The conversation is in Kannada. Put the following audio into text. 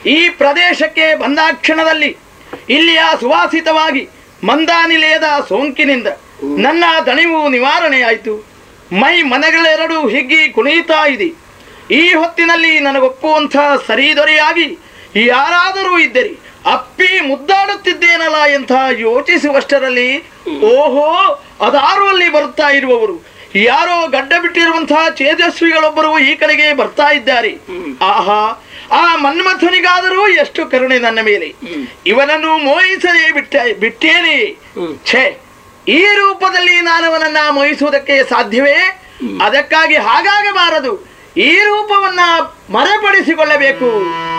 ಈ ಪ್ರದೇಶಕ್ಕೆ ಬಂದಾಕ್ಷಣದಲ್ಲಿ ಇಲ್ಲಿಯ ಸುವಾಸಿತವಾಗಿ ಮಂದಾನಿಲಯದ ಸೋಂಕಿನಿಂದ ನನ್ನ ದಣಿವು ನಿವಾರಣೆಯಾಯಿತು ಮೈ ಮನೆಗಳೆರಡು ಹಿಗ್ಗಿ ಕುಣಿಯುತ್ತಾ ಇದೆ ಈ ಹೊತ್ತಿನಲ್ಲಿ ನನಗೊಪ್ಪುವಂಥ ಸರಿದೊರೆಯಾಗಿ ಯಾರಾದರೂ ಇದ್ದರೆ ಅಪ್ಪಿ ಮುದ್ದಾಡುತ್ತಿದ್ದೇನಲ್ಲ ಎಂಥ ಯೋಚಿಸುವಷ್ಟರಲ್ಲಿ ಓಹೋ ಅದಾರು ಅಲ್ಲಿ ಬರುತ್ತಾ ಇರುವವರು ಯಾರೋ ಗಡ್ಡ ಬಿಟ್ಟಿರುವಂತಹ ತೇಜಸ್ವಿಗಳೊಬ್ಬರು ಈ ಕಡೆಗೆ ಬರ್ತಾ ಇದ್ದಾರೆ ಆಹಾ ಆ ಮನ್ಮಥನಿಗಾದರೂ ಎಷ್ಟು ಕರುಣೆ ನನ್ನ ಮೇಲೆ ಇವನನ್ನು ಮೋಹಿಸದೆ ಬಿಟ್ಟ ಬಿಟ್ಟೇನೆ ಛೇ ಈ ರೂಪದಲ್ಲಿ ನಾನು ಅವನನ್ನ ಮೋಹಿಸುವುದಕ್ಕೆ ಸಾಧ್ಯವೇ ಅದಕ್ಕಾಗಿ ಹಾಗಾಗಬಾರದು ಈ ರೂಪವನ್ನ ಮರೆಪಡಿಸಿಕೊಳ್ಳಬೇಕು